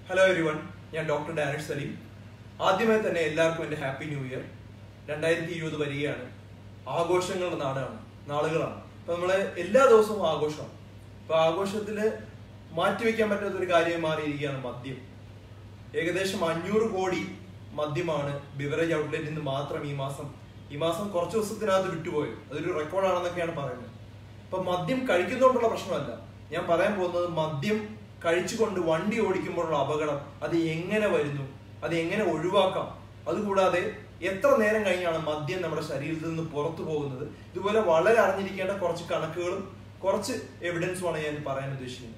hello everyone ഞാൻ doctor Danish Saleem ആദ്യമായി തന്നെ എല്ലാവർക്കും എൻ്റെ ഹാപ്പി ന്യൂ ഇയർ രണ്ടായിരത്തി ഇരുപത് വരികയാണ് ആഘോഷങ്ങളുടെ നാടാണ് നാളുകളാണ് അപ്പൊ നമ്മള് എല്ലാ ദിവസവും ആഘോഷമാണ് അപ്പൊ ആഘോഷത്തില് മാറ്റിവെക്കാൻ പറ്റാത്ത ഒരു കാര്യമായി മാറിയിരിക്കുകയാണ് മദ്യം ഏകദേശം അഞ്ഞൂറ് കോടി മദ്യമാണ് ബിവറേജ് ഔട്ട്ലെറ്റിൽ നിന്ന് മാത്രം ഈ മാസം ഈ മാസം കുറച്ച് ദിവസത്തിനകത്ത് വിട്ടുപോയത് അതൊരു റെക്കോർഡാണെന്നൊക്കെയാണ് പറയുന്നത് അപ്പൊ മദ്യം കഴിക്കുന്നതുകൊണ്ടുള്ള പ്രശ്നമല്ല ഞാൻ പറയാൻ പോകുന്നത് മദ്യം കഴിച്ചുകൊണ്ട് വണ്ടി ഓടിക്കുമ്പോഴുള്ള അപകടം അത് എങ്ങനെ വരുന്നു അത് എങ്ങനെ ഒഴിവാക്കാം അതുകൂടാതെ എത്ര നേരം കഴിഞ്ഞാണ് മദ്യം നമ്മുടെ ശരീരത്തിൽ നിന്ന് പുറത്തു പോകുന്നത് ഇതുപോലെ വളരെ അറിഞ്ഞിരിക്കേണ്ട കുറച്ച് കണക്കുകളും കുറച്ച് എവിഡൻസുമാണ് ഞാൻ പറയാൻ ഉദ്ദേശിക്കുന്നത്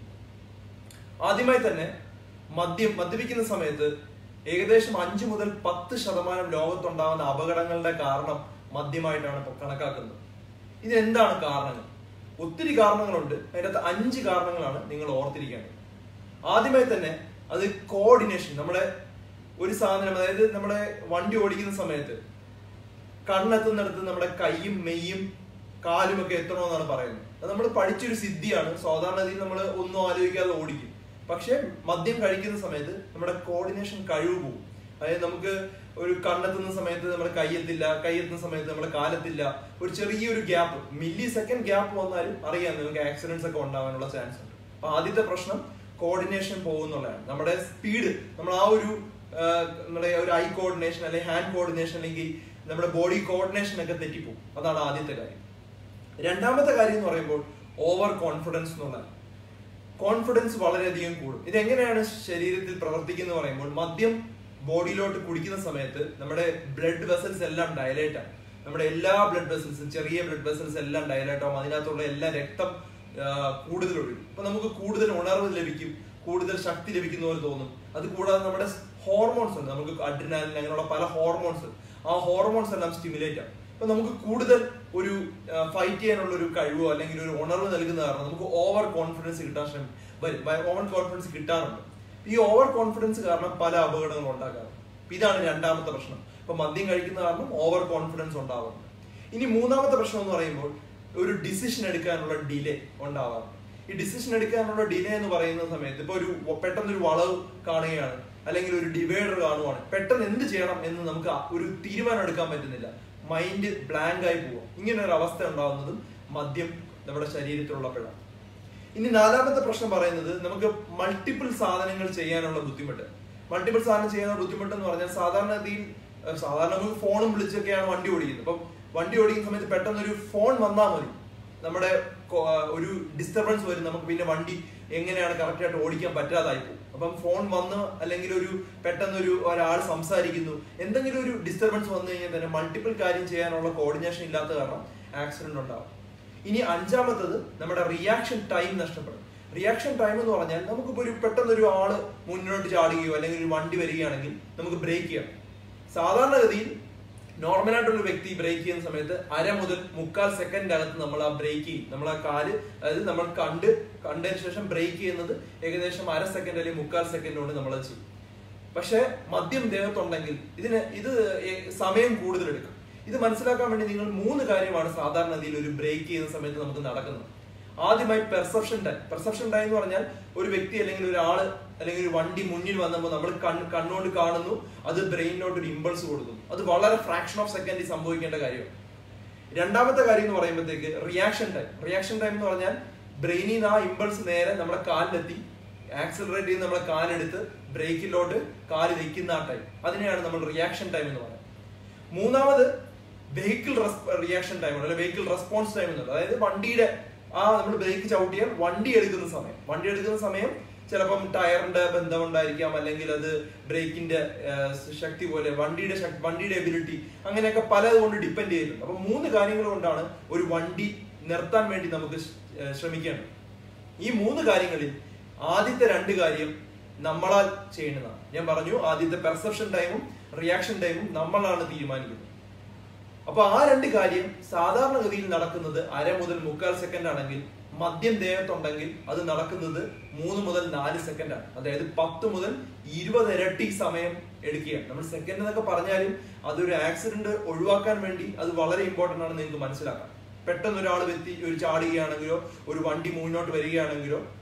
ആദ്യമായി തന്നെ മദ്യം മദ്യപിക്കുന്ന സമയത്ത് ഏകദേശം അഞ്ചു മുതൽ പത്ത് ശതമാനം ലോകത്തുണ്ടാകുന്ന അപകടങ്ങളുടെ കാരണം മദ്യമായിട്ടാണ് ഇപ്പോൾ കണക്കാക്കുന്നത് ഇതിനെന്താണ് കാരണങ്ങൾ ഒത്തിരി കാരണങ്ങളുണ്ട് അതിനകത്ത് അഞ്ച് കാരണങ്ങളാണ് നിങ്ങൾ ഓർത്തിരിക്കേണ്ടത് ആദ്യമായി തന്നെ അത് കോർഡിനേഷൻ നമ്മുടെ ഒരു സാധനം അതായത് നമ്മുടെ വണ്ടി ഓടിക്കുന്ന സമയത്ത് കണ്ണെത്തുന്നിടത്ത് നമ്മുടെ കൈയും മെയ്യും കാലും ഒക്കെ എത്തണമെന്നാണ് പറയുന്നത് അത് നമ്മൾ പഠിച്ചൊരു സിദ്ധിയാണ് സാധാരണഗതിയിൽ നമ്മൾ ഒന്നും ആലോചിക്കാതെ ഓടിക്കും പക്ഷെ മദ്യം കഴിക്കുന്ന സമയത്ത് നമ്മുടെ കോർഡിനേഷൻ കഴിവ് പോകും അതായത് നമുക്ക് ഒരു കണ്ണെത്തുന്ന സമയത്ത് നമ്മുടെ കൈയെത്തില്ല കൈയെത്തുന്ന സമയത്ത് നമ്മുടെ കാലെത്തില്ല ഒരു ചെറിയൊരു ഗ്യാപ്പ് മില്ലി സെക്കൻഡ് ഗ്യാപ്പ് വന്നാലും അറിയാം നിങ്ങൾക്ക് ആക്സിഡൻസ് ഒക്കെ ഉണ്ടാവാനുള്ള ചാൻസ് ഉണ്ട് അപ്പൊ ആദ്യത്തെ പ്രശ്നം കോർഡിനേഷൻ പോകുന്നുള്ളതാണ് നമ്മുടെ സ്പീഡ് നമ്മൾ ആ ഒരു ആ, നമ്മുടെ ഒരു ഐ കോർഡിനേഷൻ അല്ലെങ്കിൽ ഹാൻഡ് കോർഡിനേഷൻ അല്ലെങ്കിൽ നമ്മുടെ ബോഡി കോർഡിനേഷൻ ഒക്കെ തെറ്റിപ്പോകും അതാണ് ആദ്യത്തെ കാര്യം രണ്ടാമത്തെ കാര്യം എന്ന് പറയുമ്പോൾ ഓവർ കോൺഫിഡൻസ് എന്നുള്ളതാണ് കോൺഫിഡൻസ് വളരെയധികം കൂടും ഇതെങ്ങനെയാണ് ശരീരത്തിൽ പ്രവർത്തിക്കുന്നത് പറയുമ്പോൾ മദ്യം ബോഡിയിലോട്ട് കുടിക്കുന്ന സമയത്ത് നമ്മുടെ ബ്ലഡ് വെസൽസ് എല്ലാം ഡയലേറ്റ് ആവും നമ്മുടെ എല്ലാ ബ്ലഡ് വെസൽസും ചെറിയ ബ്ലഡ് വെസൽസ് എല്ലാം ഡയലേറ്റ് ആവും അതിനകത്തുള്ള എല്ലാ രക്തം ആ, കൂടുതൽ ഒഴുകും അപ്പൊ നമുക്ക് കൂടുതൽ ഉണർവ് ലഭിക്കും കൂടുതൽ ശക്തി ലഭിക്കുന്ന പോലെ തോന്നും അത് കൂടാതെ നമ്മുടെ ഹോർമോൺസ് ഉണ്ട് നമുക്ക് അഡ്രിനാലിൻ അങ്ങനെയുള്ള പല ഹോർമോൺസ് ആ ഹോർമോൺസ് എല്ലാം സ്റ്റിമുലേറ്റ് ആവും അപ്പൊ നമുക്ക് കൂടുതൽ ഒരു ഫൈറ്റ് ചെയ്യാനുള്ള ഒരു കഴിവോ അല്ലെങ്കിൽ ഒരു ഉണർവ് നൽകുന്ന കാരണം നമുക്ക് ഓവർ കോൺഫിഡൻസ് കിട്ടാൻ ശ്രമം വരും ഓവർ കോൺഫിഡൻസ് കിട്ടാറുണ്ട് ഈ ഓവർ കോൺഫിഡൻസ് കാരണം പല അപകടങ്ങളും ഉണ്ടാകാറുണ്ട് അപ്പൊ ഇതാണ് രണ്ടാമത്തെ പ്രശ്നം ഇപ്പൊ മദ്യം കഴിക്കുന്ന കാരണം ഓവർ കോൺഫിഡൻസ് ഉണ്ടാവാറുണ്ട് ഇനി മൂന്നാമത്തെ പ്രശ്നം എന്ന് പറയുമ്പോൾ ഒരു ഡിസിഷൻ എടുക്കാനുള്ള ഡിലേ ഉണ്ടാവാറുണ്ട് ഈ ഡിസിഷൻ എടുക്കാനുള്ള ഡിലേ എന്ന് പറയുന്ന സമയത്ത് ഇപ്പൊ ഒരു പെട്ടെന്ന് ഒരു വളവ് കാണുകയാണ് അല്ലെങ്കിൽ ഒരു ഡിവൈഡർ കാണുവാണ് പെട്ടെന്ന് എന്ത് ചെയ്യണം എന്ന് നമുക്ക് ആ ഒരു തീരുമാനം എടുക്കാൻ പറ്റുന്നില്ല മൈൻഡ് ബ്ലാങ്ക് ആയി പോവുക ഇങ്ങനെ ഒരു അവസ്ഥ ഉണ്ടാവുന്നതും മദ്യം നമ്മുടെ ശരീരത്തിലുള്ളപ്പോഴാണ് ഇനി നാലാമത്തെ പ്രശ്നം പറയുന്നത് നമുക്ക് മൾട്ടിപ്പിൾ സാധനങ്ങൾ ചെയ്യാനുള്ള ബുദ്ധിമുട്ട് മൾട്ടിപ്പിൾ സാധനം ചെയ്യാനുള്ള ബുദ്ധിമുട്ട് എന്ന് പറഞ്ഞാൽ സാധാരണഗതിയിൽ ഏഹ് സാധാരണ നമുക്ക് ഫോണും വിളിച്ചൊക്കെയാണ് വണ്ടി ഓടിക്കുന്നത് അപ്പം വണ്ടി ഓടിക്കുന്ന സമയത്ത് പെട്ടെന്ന് ഒരു ഫോൺ വന്നാൽ മതി നമ്മുടെ കൊ- ആ, ഒരു ഡിസ്റ്റർബൻസ് വരും നമുക്ക് പിന്നെ വണ്ടി എങ്ങനെയാണ് കറക്റ്റ് ആയിട്ട് ഓടിക്കാൻ പറ്റാതായി പോകും അപ്പം ഫോൺ വന്ന് അല്ലെങ്കിൽ ഒരു പെട്ടെന്ന് ഒരു ഒരാൾ സംസാരിക്കുന്നു എന്തെങ്കിലും ഒരു ഡിസ്റ്റർബൻസ് വന്നു കഴിഞ്ഞാൽ തന്നെ മൾട്ടിപ്പിൾ കാര്യം ചെയ്യാനുള്ള കോർഡിനേഷൻ ഇല്ലാത്ത കാരണം ആക്സിഡന്റ് ഉണ്ടാവും ഇനി അഞ്ചാമത്തത് നമ്മുടെ റിയാക്ഷൻ ടൈം നഷ്ടപ്പെടും റിയാക്ഷൻ ടൈം എന്ന് പറഞ്ഞാൽ നമുക്കിപ്പോ ഒരു പെട്ടെന്ന് ഒരു ആള് മുന്നോട്ട് ചാടുകയോ അല്ലെങ്കിൽ ഒരു വണ്ടി വരികയാണെങ്കിൽ നമുക്ക് ബ്രേക്ക് ചെയ്യാം സാധാരണഗതിയിൽ നോർമൽ ആയിട്ടുള്ള ഒരു വ്യക്തി ബ്രേക്ക് ചെയ്യുന്ന സമയത്ത് അര മുതൽ മുക്കാൽ സെക്കൻഡ് അകത്ത് നമ്മൾ ആ ബ്രേക്ക് ചെയ്യും നമ്മൾ ആ കാല് അതായത് നമ്മൾ കണ്ട് കണ്ടതിന് ശേഷം ബ്രേക്ക് ചെയ്യുന്നത് ഏകദേശം അര സെക്കൻഡ് അല്ലെങ്കിൽ മുക്കാൽ സെക്കൻഡ് കൊണ്ട് നമ്മൾ അത് ചെയ്യും പക്ഷെ മദ്യം ദേഹത്തുണ്ടെങ്കിൽ ഇതിന് ഇത് ഏ- സമയം കൂടുതൽ എടുക്കും ഇത് മനസ്സിലാക്കാൻ വേണ്ടി നിങ്ങൾ മൂന്ന് കാര്യമാണ് സാധാരണഗതിയിൽ ഒരു ബ്രേക്ക് ചെയ്യുന്ന സമയത്ത് നമുക്ക് നടക്കുന്നത് ആദ്യമായി പെർസെപ്ഷൻ ടൈം പെർസെപ്ഷൻ ടൈം എന്ന് പറഞ്ഞാൽ ഒരു വ്യക്തി അല്ലെങ്കിൽ ഒരാള് അല്ലെങ്കിൽ ഒരു വണ്ടി മുന്നിൽ വന്നപ്പോൾ നമ്മൾ കണ്ണ് കണ്ണുകൊണ്ട് കാണുന്നു അത് ബ്രെയിനിലോട്ട് ഒരു ഇമ്പൾസ് കൊടുക്കുന്നു അത് വളരെ ഫ്രാക്ഷൻ ഓഫ് സെക്കൻഡിൽ സംഭവിക്കേണ്ട കാര്യമാണ് രണ്ടാമത്തെ കാര്യം എന്ന് പറയുമ്പോഴത്തേക്ക് റിയാക്ഷൻ ടൈം റിയാക്ഷൻ ടൈം എന്ന് പറഞ്ഞാൽ ബ്രെയിനിൽ നിന്ന് ആ ഇമ്പൾസ് നേരെ നമ്മുടെ കാലിലെത്തി ആക്സിലറേറ്റ് ചെയ്ത് നമ്മളെ കാലെടുത്ത് ബ്രേക്കിലോട്ട് കാല് വെക്കുന്ന ആ ടൈം അതിനെയാണ് നമ്മൾ റിയാക്ഷൻ ടൈം എന്ന് പറയുന്നത് മൂന്നാമത് വെഹിക്കിൾ റിയാക്ഷൻ ടൈം അല്ലെങ്കിൽ വെഹിക്കിൾ റെസ്പോൺസ് ടൈം എന്നുള്ളത് അതായത് വണ്ടിയുടെ ആ നമ്മൾ ബ്രേക്ക് ചവിട്ടിയാൽ വണ്ടി എടുക്കുന്ന സമയം വണ്ടി എടുക്കുന്ന സമയം ചിലപ്പം ടയറിന്റെ ബന്ധം ഉണ്ടായിരിക്കാം അല്ലെങ്കിൽ അത് ബ്രേക്കിന്റെ ശക്തി പോലെ വണ്ടിയുടെ ശക്തി വണ്ടിയുടെ എബിലിറ്റി അങ്ങനെയൊക്കെ പലത് കൊണ്ട് ഡിപ്പെൻഡ് ചെയ്യുന്നുണ്ട് അപ്പൊ മൂന്ന് കാര്യങ്ങൾ കൊണ്ടാണ് ഒരു വണ്ടി നിർത്താൻ വേണ്ടി നമുക്ക് ശ്- ഏഹ് ശ്രമിക്കേണ്ടത് ഈ മൂന്ന് കാര്യങ്ങളിൽ ആദ്യത്തെ രണ്ട് കാര്യം നമ്മളാൽ ചെയ്യുന്നതാണ് ഞാൻ പറഞ്ഞു ആദ്യത്തെ പെർസെപ്ഷൻ ടൈമും റിയാക്ഷൻ ടൈമും നമ്മളാണ് തീരുമാനിക്കുന്നത് അപ്പൊ ആ രണ്ട് കാര്യം സാധാരണഗതിയിൽ നടക്കുന്നത് അര മുതൽ മുക്കാൽ സെക്കൻഡ് ആണെങ്കിൽ മദ്യം ദേഹത്തുണ്ടെങ്കിൽ അത് നടക്കുന്നത് മൂന്ന് മുതൽ നാല് സെക്കൻഡ് ആണ് അതായത് പത്ത് മുതൽ ഇരുപത് ഇരട്ടി സമയം എടുക്കുകയാണ് നമ്മൾ സെക്കൻഡ് എന്നൊക്കെ പറഞ്ഞാലും അതൊരു ആക്സിഡന്റ് ഒഴിവാക്കാൻ വേണ്ടി അത് വളരെ ഇമ്പോർട്ടന്റ് ആണെന്ന് നിങ്ങൾക്ക് മനസ്സിലാക്കാം പെട്ടെന്ന് ഒരാൾ വ്യക്തി ഒരു ചാടുകയാണെങ്കിലോ ഒരു വണ്ടി മുന്നോട്ട് വരികയാണെങ്കിലോ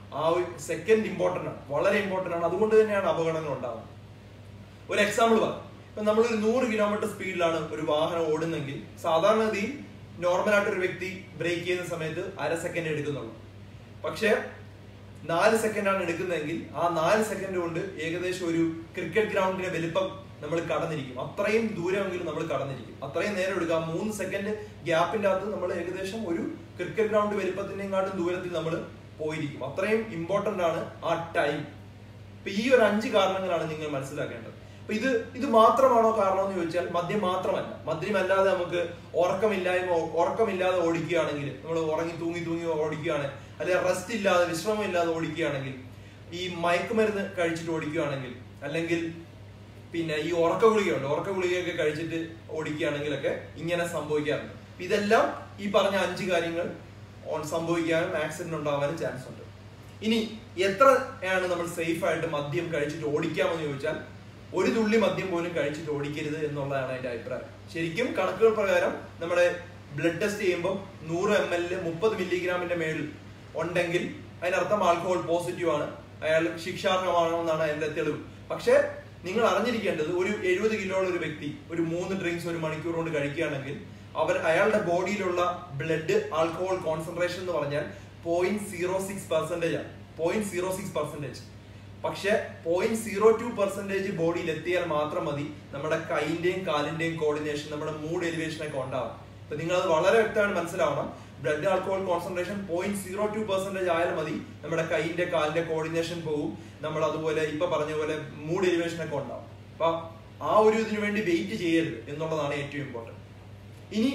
ആ ഒരു സെക്കൻഡ് ഇമ്പോർട്ടന്റ് ആണ് വളരെ ഇമ്പോർട്ടന്റ് ആണ് അതുകൊണ്ട് തന്നെയാണ് അപകടങ്ങൾ ഉണ്ടാകുന്നത് ഒരു എക്സാമ്പിൾ പറയാം ഇപ്പൊ നമ്മളൊരു നൂറ് കിലോമീറ്റർ സ്പീഡിലാണ് ഒരു വാഹനം ഓടുന്നെങ്കിൽ സാധാരണഗതിയിൽ നോർമൽ ആയിട്ട് ഒരു വ്യക്തി ബ്രേക്ക് ചെയ്യുന്ന സമയത്ത് അര സെക്കൻഡ് എടുക്കുന്നുള്ളൂ പക്ഷെ നാല് സെക്കൻഡാണ് എടുക്കുന്നതെങ്കിൽ ആ നാല് സെക്കൻഡ് കൊണ്ട് ഏകദേശം ഒരു ക്രിക്കറ്റ് ഗ്രൗണ്ടിന്റെ വലിപ്പം നമ്മൾ കടന്നിരിക്കും അത്രയും ദൂരമെങ്കിലും നമ്മൾ കടന്നിരിക്കും അത്രയും നേരം എടുക്കുക ആ മൂന്ന് സെക്കൻഡ് ഗ്യാപ്പിന്റെ അകത്ത് നമ്മൾ ഏകദേശം ഒരു ക്രിക്കറ്റ് ഗ്രൗണ്ട് വലിപ്പത്തിനെക്കാട്ടും ദൂരത്തിൽ നമ്മൾ പോയിരിക്കും അത്രയും ഇമ്പോർട്ടന്റ് ആണ് ആ ടൈം ഇപ്പൊ ഈ ഒരു അഞ്ച് കാരണങ്ങളാണ് നിങ്ങൾ മനസ്സിലാക്കേണ്ടത് അപ്പൊ ഇത് ഇത് മാത്രമാണോ കാരണം എന്ന് ചോദിച്ചാൽ മദ്യം മാത്രമല്ല മദ്യമല്ലാതെ നമുക്ക് ഉറക്കമില്ലായ്മ ഉറക്കമില്ലാതെ ഓടിക്കുകയാണെങ്കിൽ നമ്മൾ ഉറങ്ങി തൂങ്ങി തൂങ്ങി ഓടിക്കുകയാണ് അല്ലെങ്കിൽ റെസ്റ്റ് ഇല്ലാതെ വിശ്രമം ഇല്ലാതെ ഓടിക്കുകയാണെങ്കിൽ ഈ മയക്കുമരുന്ന് കഴിച്ചിട്ട് ഓടിക്കുകയാണെങ്കിൽ അല്ലെങ്കിൽ പിന്നെ ഈ ഉറക്ക ഗുളികയുണ്ട് ഉറക്ക ഗുളികയൊക്കെ കഴിച്ചിട്ട് ഓടിക്കുകയാണെങ്കിലൊക്കെ ഇങ്ങനെ സംഭവിക്കാറുണ്ട് അപ്പൊ ഇതെല്ലാം ഈ പറഞ്ഞ അഞ്ച് കാര്യങ്ങൾ ഓൺ സംഭവിക്കാനും ആക്സിഡന്റ് ഉണ്ടാവാനും ചാൻസ് ഉണ്ട് ഇനി എത്രയാണ് നമ്മൾ സേഫ് ആയിട്ട് മദ്യം കഴിച്ചിട്ട് ഓടിക്കാമെന്ന് ചോദിച്ചാൽ ഒരു തുള്ളി മദ്യം പോലും കഴിച്ചിട്ട് ഓടിക്കരുത് എന്നുള്ളതാണ് എന്റെ അഭിപ്രായം ശരിക്കും കണക്കുകൾ പ്രകാരം നമ്മുടെ ബ്ലഡ് ടെസ്റ്റ് ചെയ്യുമ്പോൾ നൂറ് എം എൽ മുപ്പത് മില്ലിഗ്രാമിന്റെ മേളിൽ ഉണ്ടെങ്കിൽ അതിനർത്ഥം ആൽക്കഹോൾ പോസിറ്റീവ് ആണ് അയാൾ ശിക്ഷാർഹമാണോ എന്നാണ് എന്റെ തെളിവ് പക്ഷെ നിങ്ങൾ അറിഞ്ഞിരിക്കേണ്ടത് ഒരു എഴുപത് കിലോ ഉള്ള ഒരു വ്യക്തി ഒരു മൂന്ന് ഡ്രിങ്ക്സ് ഒരു മണിക്കൂർ കൊണ്ട് കഴിക്കുകയാണെങ്കിൽ അവർ അയാളുടെ ബോഡിയിലുള്ള ബ്ലഡ് ആൽക്കഹോൾ കോൺസെൻട്രേഷൻ എന്ന് പറഞ്ഞാൽ പോയിന്റ് സീറോ സിക്സ് പെർസെന്റേജ് ആണ് പോയിന്റ് സീറോ സിക്സ് പെർസെന്റേജ് പക്ഷെ പോയിന്റ് സീറോ ടു പെർസെന്റേജ് ബോഡിയിൽ എത്തിയാൽ മാത്രം മതി നമ്മുടെ കൈന്റെയും കാലിന്റെയും കോർഡിനേഷൻ നമ്മുടെ മൂഡ് എലിവേഷൻ ഒക്കെ ഉണ്ടാവും അപ്പൊ നിങ്ങൾ അത് വളരെ വ്യക്തമായി മനസ്സിലാവണം blood alcohol concentration point zero two percentage ആയാൽ മതി നമ്മുടെ കൈന്റെ കാലിന്റെ കോർഡിനേഷൻ പോകും നമ്മൾ അതുപോലെ ഇപ്പൊ പറഞ്ഞ പോലെ മൂഡ് എലിവേഷൻ ഒക്കെ ഉണ്ടാവും അപ്പൊ ആ ഒരു ഇതിനു വേണ്ടി വെയിറ്റ് ചെയ്യരുത് എന്നുള്ളതാണ് ഏറ്റവും ഇമ്പോർട്ടന്റ് ഇനി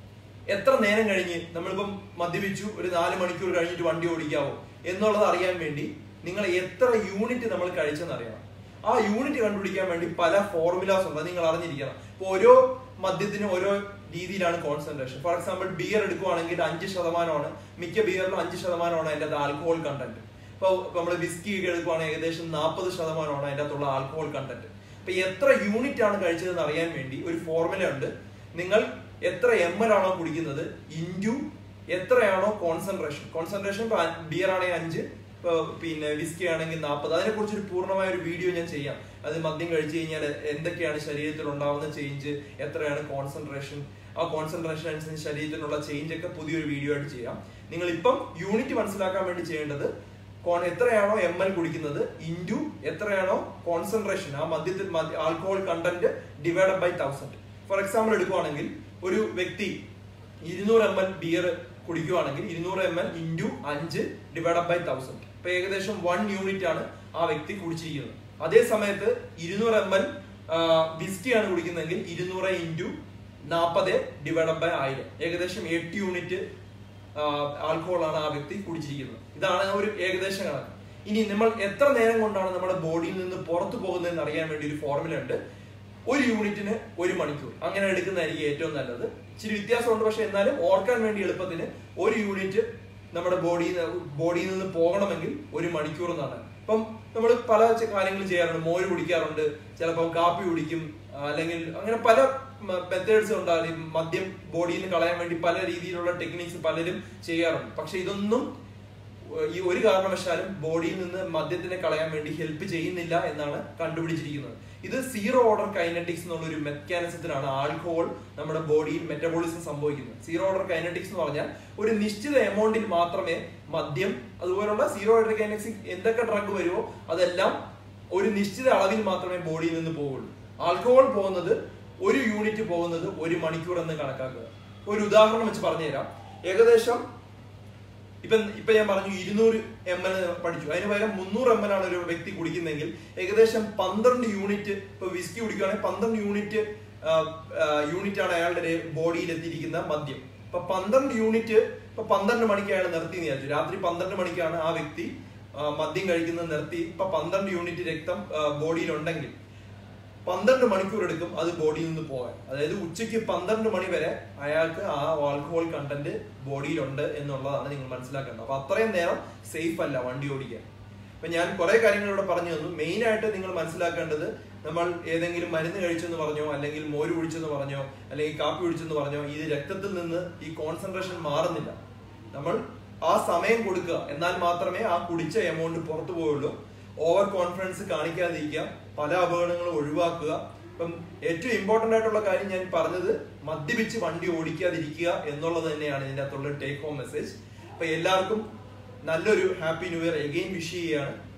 എത്ര നേരം കഴിഞ്ഞ് നമ്മളിപ്പം മദ്യപിച്ചു ഒരു നാല് മണിക്കൂർ കഴിഞ്ഞിട്ട് വണ്ടി ഓടിക്കാവോ എന്നുള്ളത് അറിയാൻ വേണ്ടി നിങ്ങൾ എത്ര യൂണിറ്റ് നമ്മൾ കഴിച്ചെന്ന് അറിയണം ആ യൂണിറ്റ് കണ്ടുപിടിക്കാൻ വേണ്ടി പല ഫോർമുലാസ് ഉണ്ട് അത് നിങ്ങൾ അറിഞ്ഞിരിക്കണം ഇപ്പൊ ഓരോ മദ്യത്തിനും ഓരോ രീതിയിലാണ് കോൺസെൻട്രേഷൻ ഫോർ എക്സാമ്പിൾ ബിയർ എടുക്കുവാണെങ്കിൽ അഞ്ച് ശതമാനമാണ് മിക്ക ബിയറിലും അഞ്ച് ശതമാനമാണ് അതിൻ്റെ ആൽക്കഹോൾ കണ്ടന്റ് ഇപ്പോൾ നമ്മൾ വിസ്കി ഒക്കെ എടുക്കുവാണെങ്കിൽ ഏകദേശം നാൽപ്പത് ശതമാനമാണ് അതിൻ്റെ അകത്തുള്ള ആൽക്കഹോൾ കണ്ടന്റ് അപ്പൊ എത്ര യൂണിറ്റ് ആണ് കഴിച്ചതെന്ന് അറിയാൻ വേണ്ടി ഒരു ഫോർമുല ഉണ്ട് നിങ്ങൾ എത്ര എം എൽ ആണോ കുടിക്കുന്നത് ഇൻറ്റു എത്രയാണോ കോൺസെൻട്രേഷൻ കോൺസെൻട്രേഷൻ ബിയർ ആണെങ്കിൽ അഞ്ച് ഇപ്പൊ പിന്നെ വിസ്കി ആണെങ്കിൽ നാൽപ്പത് അതിനെ കുറിച്ച് ഒരു പൂർണ്ണമായ ഒരു വീഡിയോ ഞാൻ ചെയ്യാം അത് മദ്യം കഴിച്ചു കഴിഞ്ഞാൽ എന്തൊക്കെയാണ് ശരീരത്തിൽ ഉണ്ടാവുന്ന ചേഞ്ച് എത്രയാണ് കോൺസെൻട്രേഷൻ ആ കോൺസെൻട്രേഷൻ അനുസരിച്ച് ശരീരത്തിനുള്ള ചേഞ്ച് ഒക്കെ പുതിയൊരു വീഡിയോ ആയിട്ട് ചെയ്യാം നിങ്ങൾ ഇപ്പം യൂണിറ്റ് മനസ്സിലാക്കാൻ വേണ്ടി ചെയ്യേണ്ടത് കോൺ എത്രയാണോ എം എൽ കുടിക്കുന്നത് ഇൻറ്റു എത്രയാണോ കോൺസെൻട്രേഷൻ ആ മദ്യത്തിൽ alcohol content divide by thousand for example എടുക്കുവാണെങ്കിൽ ഒരു വ്യക്തി ഇരുന്നൂറ് എം എൽ ബിയർ കുടിക്കുവാണെങ്കിൽ ഇരുന്നൂറ് എം എൽ ഇൻറ്റു അഞ്ച് ഡിവൈഡ് ബൈ തൗസൻഡ് ഇപ്പൊ ഏകദേശം വൺ യൂണിറ്റ് ആണ് ആ വ്യക്തി കുടിച്ചിരിക്കുന്നത് അതേ സമയത്ത് ഇരുന്നൂറ് എം എൽ വിസ്കി ആണ് കുടിക്കുന്നതെങ്കിൽ ഇരുന്നൂറ് ഇൻറ്റു നാൽപ്പത് ഡിവൈഡ് ബൈ ആയിരം ഏകദേശം എട്ട് യൂണിറ്റ് ആൽക്കഹോൾ ആണ് ആ വ്യക്തി കുടിച്ചിരിക്കുന്നത് ഇതാണ് ഒരു ഏകദേശം കണക്ക് ഇനി നമ്മൾ എത്ര നേരം കൊണ്ടാണ് നമ്മുടെ ബോഡിയിൽ നിന്ന് പുറത്തു പോകുന്നതെന്ന് അറിയാൻ വേണ്ടി ഒരു ഫോർമുല ഉണ്ട് ഒരു യൂണിറ്റിന് ഒരു മണിക്കൂർ അങ്ങനെ എടുക്കുന്നതായിരിക്കും ഏറ്റവും നല്ലത് ഇച്ചിരി വ്യത്യാസമുണ്ട് പക്ഷെ എന്നാലും ഓർക്കാൻ വേണ്ടി എളുപ്പത്തിന് ഒരു യൂണിറ്റ് നമ്മുടെ ബോഡിയിൽ ബോഡിയിൽ നിന്ന് പോകണമെങ്കിൽ ഒരു മണിക്കൂർ എന്നാണ് ഇപ്പം നമ്മൾ പല കാര്യങ്ങൾ ചെയ്യാറുണ്ട് മോര് കുടിക്കാറുണ്ട് ചിലപ്പം കാപ്പി കുടിക്കും അല്ലെങ്കിൽ അങ്ങനെ പല മെത്തേഡ്സ് ഉണ്ടാകും മദ്യം ബോഡിയിൽ നിന്ന് കളയാൻ വേണ്ടി പല രീതിയിലുള്ള ടെക്നിക്സ് പലരും ചെയ്യാറുണ്ട് പക്ഷെ ഇതൊന്നും ഈ ഒരു കാരണവശാലും ബോഡിയിൽ നിന്ന് മദ്യത്തിനെ കളയാൻ വേണ്ടി ഹെൽപ്പ് ചെയ്യുന്നില്ല എന്നാണ് കണ്ടുപിടിച്ചിരിക്കുന്നത് ഇത് സീറോ ഓർഡർ കൈനറ്റിക്സ് എന്നുള്ള ഒരു മെക്കാനിസത്തിലാണ് ആൽക്കഹോൾ നമ്മുടെ ബോഡിയിൽ മെറ്റബോളിസം സംഭവിക്കുന്നത് സീറോ ഓർഡർ കൈനറ്റിക്സ് എന്ന് പറഞ്ഞാൽ ഒരു നിശ്ചിത എമൗണ്ടിൽ മാത്രമേ മദ്യം അതുപോലുള്ള സീറോ ഓർഡർ കൈനറ്റിക്സ് എന്തൊക്കെ ഡ്രഗ് വരുമോ അതെല്ലാം ഒരു നിശ്ചിത അളവിൽ മാത്രമേ ബോഡിയിൽ നിന്ന് പോവുള്ളൂ ആൽക്കഹോൾ പോകുന്നത് ഒരു യൂണിറ്റ് പോകുന്നത് ഒരു മണിക്കൂർ എന്ന് കണക്കാക്കുക ഒരു ഉദാഹരണം വെച്ച് പറഞ്ഞുതരാം ഏകദേശം ഇപ്പൊ ഇപ്പൊ ഞാൻ പറഞ്ഞു ഇരുന്നൂറ് എം എൽ പഠിച്ചു അതിന് പകരം മുന്നൂറ് എം എൽ ആണ് ഒരു വ്യക്തി കുടിക്കുന്നെങ്കിൽ ഏകദേശം പന്ത്രണ്ട് യൂണിറ്റ് ഇപ്പൊ വിസ്കി കുടിക്കുകയാണെങ്കിൽ പന്ത്രണ്ട് യൂണിറ്റ് യൂണിറ്റ് ആണ് അയാളുടെ ബോഡിയിൽ എത്തിയിരിക്കുന്ന മദ്യം ഇപ്പൊ പന്ത്രണ്ട് യൂണിറ്റ് ഇപ്പൊ പന്ത്രണ്ട് മണിക്ക് അയാൾ നിർത്തി എന്ന് വിചാരിച്ചു രാത്രി പന്ത്രണ്ട് മണിക്കാണ് ആ വ്യക്തി മദ്യം കഴിക്കുന്നത് നിർത്തി ഇപ്പൊ പന്ത്രണ്ട് യൂണിറ്റ് രക്തം ബോഡിയിൽ ഉണ്ടെങ്കിൽ പന്ത്രണ്ട് മണിക്കൂർ എടുക്കും അത് ബോഡിയിൽ നിന്ന് പോകാൻ അതായത് ഉച്ചയ്ക്ക് പന്ത്രണ്ട് മണി വരെ അയാൾക്ക് ആ ആൽക്കഹോൾ കണ്ടന്റ് ബോഡിയിലുണ്ട് എന്നുള്ളതാണ് നിങ്ങൾ മനസ്സിലാക്കേണ്ടത് അപ്പൊ അത്രയും നേരം സേഫ് അല്ല വണ്ടി ഓടിക്കാൻ അപ്പൊ ഞാൻ കുറെ കാര്യങ്ങൾ ഇവിടെ പറഞ്ഞു തന്നു മെയിൻ ആയിട്ട് നിങ്ങൾ മനസ്സിലാക്കേണ്ടത് നമ്മൾ ഏതെങ്കിലും മരുന്ന് കഴിച്ചെന്ന് പറഞ്ഞോ അല്ലെങ്കിൽ മോര് കുടിച്ചെന്ന് പറഞ്ഞോ അല്ലെങ്കിൽ കാപ്പി കുടിച്ചെന്ന് പറഞ്ഞോ ഇത് രക്തത്തിൽ നിന്ന് ഈ കോൺസെൻട്രേഷൻ മാറുന്നില്ല നമ്മൾ ആ സമയം കൊടുക്കുക എന്നാൽ മാത്രമേ ആ കുടിച്ച എമൗണ്ട് പുറത്തു പോവുള്ളൂ ഓവർ കോൺഫിഡൻസ് കാണിക്കാതിരിക്കുക പല അപകടങ്ങളും ഒഴിവാക്കുക ഇപ്പം ഏറ്റവും ഇമ്പോർട്ടന്റ് ആയിട്ടുള്ള കാര്യം ഞാൻ പറഞ്ഞത് മദ്യപിച്ച് വണ്ടി ഓടിക്കാതിരിക്കുക എന്നുള്ളത് തന്നെയാണ് ഇതിന്റെ അകത്തുള്ള ടേക്ക് ഹോം മെസ്സേജ് അപ്പൊ എല്ലാവർക്കും നല്ലൊരു happy new year again wish ചെയ്യുകയാണ്